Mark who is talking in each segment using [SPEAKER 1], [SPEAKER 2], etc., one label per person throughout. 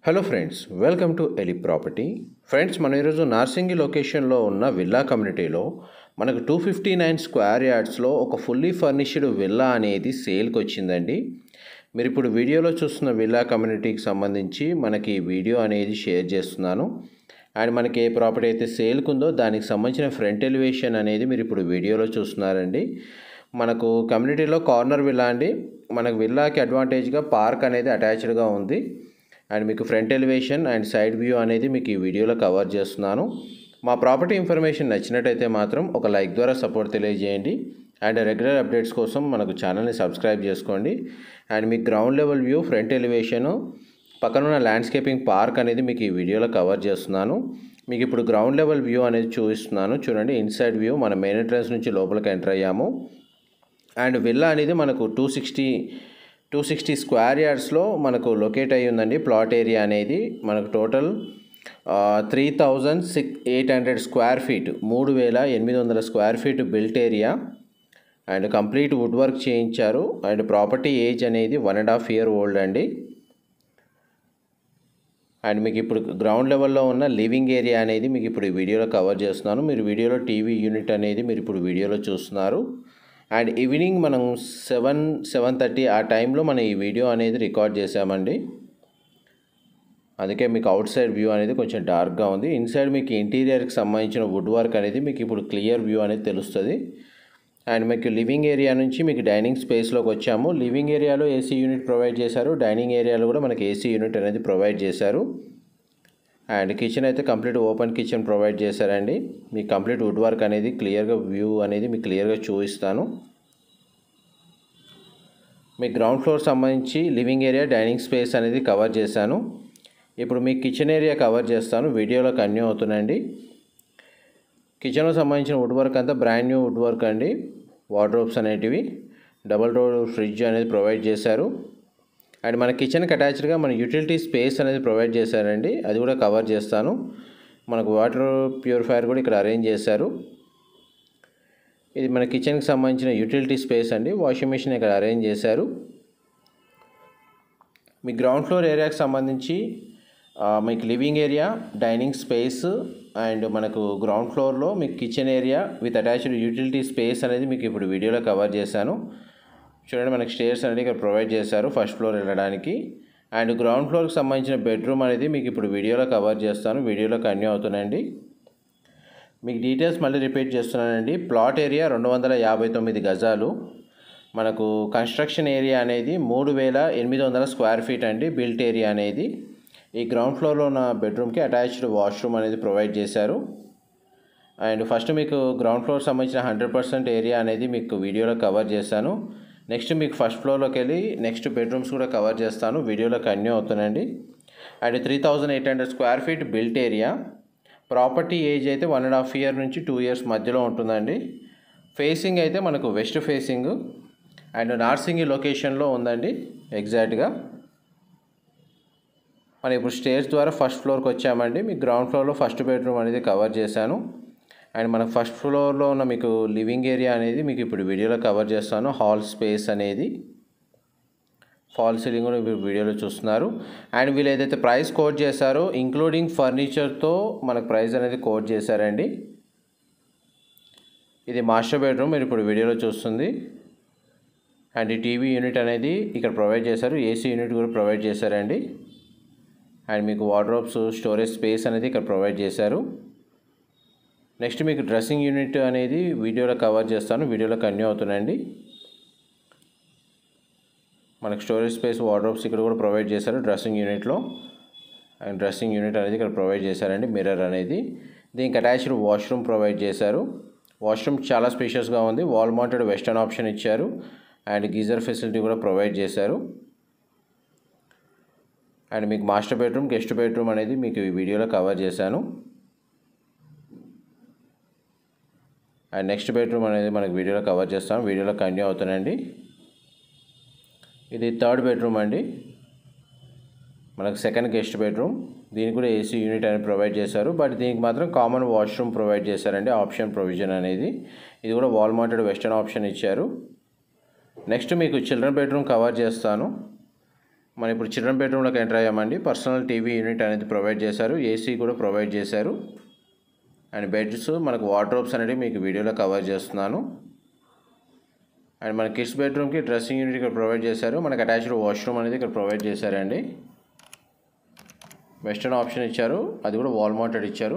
[SPEAKER 1] hello friends welcome to Eli property friends మనం ఈరోజు నార్సింగి లొకేషన్లో ఉన్న విల్లా కమ్యూనిటీలో మనకు టూ ఫిఫ్టీ నైన్ స్క్వేర్ యార్డ్స్లో ఒక ఫుల్లీ ఫర్నిష్డ్ విల్లా అనేది సేల్కి వచ్చిందండి మీరు ఇప్పుడు వీడియోలో చూస్తున్న విల్లా కమ్యూనిటీకి సంబంధించి మనకి ఈ వీడియో అనేది షేర్ చేస్తున్నాను అండ్ మనకి ఏ ప్రాపర్టీ అయితే సేల్కి ఉందో దానికి సంబంధించిన ఫ్రంట్ ఎలివేషన్ అనేది మీరు ఇప్పుడు వీడియోలో చూస్తున్నారండి మనకు కమ్యూనిటీలో కార్నర్ విల్లా అండి మనకు విల్లాకి అడ్వాంటేజ్గా పార్క్ అనేది అటాచ్డ్గా ఉంది అండ్ మీకు front elevation and side view అనేది మీకు ఈ వీడియోలో కవర్ చేస్తున్నాను మా ప్రాపర్టీ ఇన్ఫర్మేషన్ నచ్చినట్టయితే మాత్రం ఒక లైక్ ద్వారా సపోర్ట్ తెలియజేయండి అండ్ రెగ్యులర్ అప్డేట్స్ కోసం మనకు ఛానల్ని సబ్స్క్రైబ్ చేసుకోండి అండ్ మీకు ground level view front elevation పక్కన ఉన్న ల్యాండ్స్కేపింగ్ పార్క్ అనేది మీకు ఈ వీడియోలో కవర్ చేస్తున్నాను మీకు ఇప్పుడు గ్రౌండ్ లెవెల్ వ్యూ అనేది చూపిస్తున్నాను చూడండి ఇన్సైడ్ వ్యూ మన మెయిన్ ఎంట్రన్స్ నుంచి లోపలికి ఎంటర్ అయ్యాము అండ్ విల్లా అనేది మనకు two sixty two sixty square యార్డ్స్లో మనకు లొకేట్ అయ్యి ఉందండి ప్లాట్ ఏరియా అనేది మనకు total three thousand six eight hundred square feet మూడు వేల ఎనిమిది వందల square feet built area and complete wood work చేయించారు అండ్ ప్రాపర్టీ ఏజ్ అనేది one and half year old అండి అండ్ మీకు ఇప్పుడు గ్రౌండ్ లెవెల్లో ఉన్న లివింగ్ ఏరియా అనేది మీకు ఇప్పుడు ఈ వీడియోలో కవర్ చేస్తున్నాను మీరు వీడియోలో టీవీ యూనిట్ అనేది మీరు ఇప్పుడు వీడియోలో చూస్తున్నారు అండ్ ఈవినింగ్ మనం సెవెన్ సెవెన్ థర్టీ ఆ టైంలో మనం ఈ వీడియో అనేది రికార్డ్ చేసామండి అందుకే మీకు అవుట్ సైడ్ వ్యూ అనేది కొంచెం డార్క్గా ఉంది ఇన్సైడ్ మీకు ఇంటీరియర్కి సంబంధించిన వుడ్ వర్క్ అనేది మీకు ఇప్పుడు క్లియర్ వ్యూ అనేది తెలుస్తుంది అండ్ మీకు లివింగ్ ఏరియా నుంచి మీకు డైనింగ్ స్పేస్లోకి వచ్చాము లివింగ్ ఏరియాలో ఏసీ యూనిట్ ప్రొవైడ్ చేశారు డైనింగ్ ఏరియాలో కూడా మనకి ఏసీ యూనిట్ అనేది ప్రొవైడ్ చేశారు అండ్ కిచెన్ అయితే కంప్లీట్ ఓపెన్ కిచెన్ ప్రొవైడ్ చేశారండి మీకు కంప్లీట్ వుడ్ వర్క్ అనేది క్లియర్గా వ్యూ అనేది మీకు క్లియర్గా చూపిస్తాను మీ గ్రౌండ్ ఫ్లోర్ సంబంధించి లివింగ్ ఏరియా డైనింగ్ స్పేస్ అనేది కవర్ చేశాను ఇప్పుడు మీ కిచెన్ ఏరియా కవర్ చేస్తాను వీడియోలో కన్యూ అవుతున్నాయండి కిచెన్లో సంబంధించిన వుడ్ వర్క్ అంతా బ్రాండ్ న్యూ వుడ్ వర్క్ అండి వార్డ్రోబ్స్ అనేటివి డబల్ డోర్ ఫ్రిడ్జ్ అనేది ప్రొవైడ్ చేశారు అండ్ మన కిచెన్కి అటాచ్డ్గా మన యూటిలిటీ స్పేస్ అనేది ప్రొవైడ్ చేశారండి అది కూడా కవర్ చేస్తాను మనకు వాటర్ ప్యూరిఫైయర్ కూడా ఇక్కడ అరేంజ్ చేశారు ఇది మన కిచెన్కి సంబంధించిన యూటిలిటీ స్పేస్ అండి వాషింగ్ మిషన్ ఇక్కడ అరేంజ్ చేశారు మీ గ్రౌండ్ ఫ్లోర్ ఏరియాకి సంబంధించి మీకు living area dining space and మనకు గ్రౌండ్ ఫ్లోర్లో మీకు kitchen area with attached utility space అనేది మీకు ఇప్పుడు వీడియోలో కవర్ చేశాను చూడండి మనకి స్టేర్స్ అనేది ఇక్కడ ప్రొవైడ్ చేశారు ఫస్ట్ ఫ్లోర్ వెళ్ళడానికి అండ్ గ్రౌండ్ ఫ్లోర్కి సంబంధించిన బెడ్రూమ్ అనేది మీకు ఇప్పుడు వీడియోలో కవర్ చేస్తాను వీడియోలో కన్యూ అవుతున్నాయండి మీకు డీటెయిల్స్ మళ్ళీ రిపీట్ చేస్తున్నానండి ప్లాట్ ఏరియా రెండు వందల యాభై తొమ్మిది గజాలు మనకు కన్స్ట్రక్షన్ ఏరియా అనేది మూడు వేల ఎనిమిది వందల స్క్వేర్ ఫీట్ అండి బిల్ట్ ఏరియా అనేది ఈ గ్రౌండ్ ఫ్లోర్లో ఉన్న బెడ్రూమ్కి అటాచ్డ్ వాష్రూమ్ అనేది ప్రొవైడ్ చేశారు అండ్ ఫస్ట్ మీకు గ్రౌండ్ ఫ్లోర్ సంబంధించిన హండ్రెడ్ పర్సెంట్ ఏరియా అనేది మీకు వీడియోలో కవర్ చేశాను నెక్స్ట్ మీకు ఫస్ట్ ఫ్లోర్లోకి వెళ్ళి నెక్స్ట్ బెడ్రూమ్స్ కూడా కవర్ చేస్తాను వీడియోలో కన్యూ అవుతుందండి and three thousand eight hundred square feet built area property age అయితే వన్ అండ్ హాఫ్ ఇయర్ నుంచి టూ ఇయర్స్ మధ్యలో ఉంటుందండి ఫేసింగ్ అయితే మనకు వెస్ట్ ఫేసింగ్ అండ్ నార్సింగి లొకేషన్లో ఉందండి ఎగ్జాక్ట్గా మనం ఇప్పుడు స్టేజ్ ద్వారా ఫస్ట్ ఫ్లోర్కి వచ్చామండి మీకు గ్రౌండ్ ఫ్లోర్లో ఫస్ట్ బెడ్రూమ్ అనేది కవర్ చేశాను అండ్ మనకు ఫస్ట్ ఫ్లోర్లో ఉన్న మీకు లివింగ్ ఏరియా అనేది మీకు ఇప్పుడు వీడియోలో కవర్ చేస్తాను హాల్ స్పేస్ అనేది ఫాల్ సీలింగ్ కూడా మీరు వీడియోలో చూస్తున్నారు అండ్ వీళ్ళు ఏదైతే ప్రైస్ కోట్ చేశారో ఇంక్లూడింగ్ ఫర్నిచర్తో మనకు ప్రైస్ అనేది కోట్ చేశారండి ఇది మాస్టర్ బెడ్రూమ్ మీరు ఇప్పుడు వీడియోలో చూస్తుంది అండ్ ఈ టీవీ యూనిట్ అనేది ఇక్కడ ప్రొవైడ్ చేశారు ఏసీ యూనిట్ కూడా ప్రొవైడ్ చేశారండి అండ్ మీకు వార్డ్రోబ్స్ స్టోరేజ్ స్పేస్ అనేది ఇక్కడ ప్రొవైడ్ చేశారు నెక్స్ట్ మీకు డ్రెస్సింగ్ యూనిట్ అనేది వీడియోలో కవర్ చేస్తాను వీడియోలో కన్యూ అవుతుందండి మనకు స్టోరేజ్ స్పేస్ వార్డ్రోబ్స్ ఇక్కడ కూడా ప్రొవైడ్ చేశారు డ్రెస్సింగ్ యూనిట్లో అండ్ డ్రెస్సింగ్ యూనిట్ అనేది ఇక్కడ ప్రొవైడ్ చేశారండి మిర్రర్ అనేది దీనికి అటాచ్డ్ వాష్రూమ్ ప్రొవైడ్ చేశారు వాష్రూమ్ చాలా స్పేషియస్గా ఉంది వాల్ మౌంటెడ్ వెస్టర్న్ ఆప్షన్ ఇచ్చారు అండ్ గీజర్ ఫెసిలిటీ కూడా ప్రొవైడ్ చేశారు అండ్ మీకు మాస్టర్ బెడ్రూమ్ గెస్ట్ బెడ్రూమ్ అనేది మీకు ఈ వీడియోలో కవర్ చేశాను అండ్ నెక్స్ట్ బెడ్రూమ్ అనేది మనకి వీడియోలో కవర్ చేస్తాం వీడియోలో కంటిన్యూ అవుతానండి ఇది థర్డ్ బెడ్రూమ్ అండి మనకు సెకండ్ గెస్ట్ బెడ్రూమ్ దీనికి కూడా ఏసీ యూనిట్ అనేది ప్రొవైడ్ చేశారు బట్ దీనికి మాత్రం కామన్ వాష్రూమ్ ప్రొవైడ్ చేశారండి ఆప్షన్ ప్రొవిజన్ అనేది ఇది కూడా వాల్ మౌంటెడ్ వెస్టర్న్ ఆప్షన్ ఇచ్చారు నెక్స్ట్ మీకు చిల్డ్రన్ బెడ్రూమ్ కవర్ చేస్తాను మనం ఇప్పుడు చిల్డ్రన్ బెడ్రూమ్లోకి ఎంటర్ అయ్యామండి పర్సనల్ టీవీ యూనిట్ అనేది ప్రొవైడ్ చేశారు ఏసీ కూడా ప్రొవైడ్ చేశారు అండ్ బెడ్స్ మనకు వార్డ్రోబ్స్ అనేవి మీకు వీడియోలో కవర్ చేస్తున్నాను అండ్ మన కిడ్స్ బెడ్రూమ్కి డ్రెస్సింగ్ యూనిట్ ఇక్కడ ప్రొవైడ్ చేశారు మనకు అటాచ్డ్ వాష్రూమ్ అనేది ఇక్కడ ప్రొవైడ్ చేశారండి వెస్టర్న్ ఆప్షన్ ఇచ్చారు అది కూడా వాల్ మౌంటెడ్ ఇచ్చారు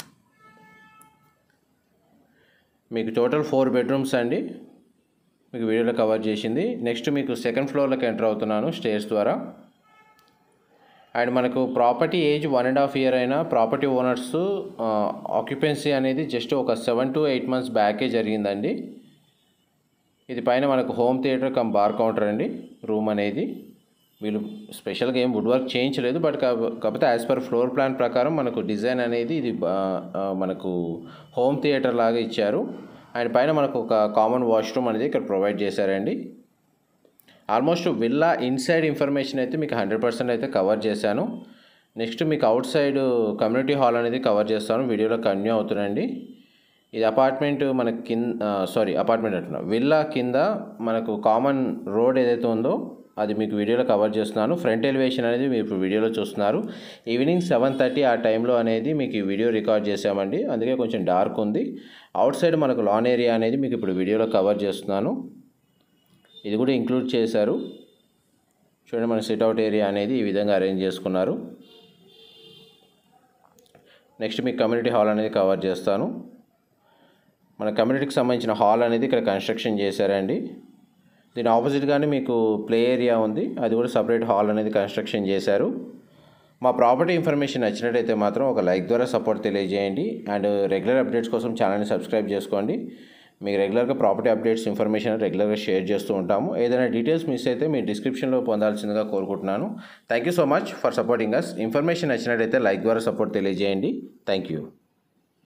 [SPEAKER 1] మీకు టోటల్ ఫోర్ బెడ్రూమ్స్ అండి మీకు వీడియోలో కవర్ చేసింది నెక్స్ట్ మీకు సెకండ్ ఫ్లోర్లోకి ఎంటర్ అవుతున్నాను స్టేర్స్ ద్వారా అండ్ మనకు property age one and half year అయినా ప్రాపర్టీ ఓనర్స్ ఆక్యుపెన్సీ అనేది జస్ట్ ఒక సెవెన్ టు ఎయిట్ మంత్స్ బ్యాకే జరిగిందండి ఇది పైన మనకు home theatre cum bar counter అండి రూమ్ అనేది వీళ్ళు స్పెషల్గా ఏం వుడ్ వర్క్ చేయించలేదు బట్ కాకపోతే యాజ్ పర్ ఫ్లోర్ ప్లాన్ ప్రకారం మనకు డిజైన్ అనేది ఇది మనకు హోమ్ థియేటర్ లాగా ఇచ్చారు అండ్ పైన మనకు ఒక కామన్ వాష్రూమ్ అనేది ఇక్కడ ప్రొవైడ్ చేశారండి ఆల్మోస్ట్ విల్లా ఇన్సైడ్ ఇన్ఫర్మేషన్ అయితే మీకు హండ్రెడ్ పర్సెంట్ అయితే కవర్ చేశాను నెక్స్ట్ మీకు అవుట్ సైడ్ కమ్యూనిటీ హాల్ అనేది కవర్ చేస్తాను వీడియోలో కంటిన్యూ అవుతుందండి ఇది అపార్ట్మెంట్ మనకి కింద సారీ అపార్ట్మెంట్ అంటున్నా విల్లా కింద మనకు కామన్ రోడ్ ఏదైతే ఉందో అది మీకు వీడియోలో కవర్ చేస్తున్నాను ఫ్రంట్ ఎలివేషన్ అనేది మీరు ఇప్పుడు వీడియోలో చూస్తున్నారు ఈవినింగ్ సెవెన్ థర్టీ ఆ టైంలో అనేది మీకు ఈ వీడియో రికార్డ్ చేసామండి అందుకే కొంచెం డార్క్ ఉంది అవుట్ సైడ్ మనకు లాన్ ఏరియా అనేది మీకు ఇప్పుడు వీడియోలో కవర్ చేస్తున్నాను ఇది కూడా ఇంక్లూడ్ చేశారు చూడండి మన సిట్అవుట్ ఏరియా అనేది ఈ విధంగా అరేంజ్ చేసుకున్నారు నెక్స్ట్ మీకు కమ్యూనిటీ హాల్ అనేది కవర్ చేస్తాను మన కమ్యూనిటీకి సంబంధించిన హాల్ అనేది ఇక్కడ కన్స్ట్రక్షన్ చేశారండి దీని ఆపోజిట్గానే మీకు ప్లే ఏరియా ఉంది అది కూడా సపరేట్ హాల్ అనేది కన్స్ట్రక్షన్ చేశారు మా ప్రాపర్టీ ఇన్ఫర్మేషన్ నచ్చినట్టయితే మాత్రం ఒక లైక్ ద్వారా సపోర్ట్ తెలియజేయండి అండ్ రెగ్యులర్ అప్డేట్స్ కోసం ఛానల్ని సబ్స్క్రైబ్ చేసుకోండి మీకు రెగ్యులర్గా ప్రాపర్టీ అప్డేట్స్ ఇన్ఫర్మేషన్ రెగ్యులర్గా షేర్ చేస్తూ ఉంటాము ఏదైనా డీటెయిల్స్ మిస్ అయితే మీ డిస్క్రిప్షన్లో పొందాల్సిందిగా కోరుకుంటున్నాను thank you so much for supporting us information నచ్చినట్టయితే లైక్ ద్వారా సపోర్ట్ తెలియజేయండి థ్యాంక్ యూ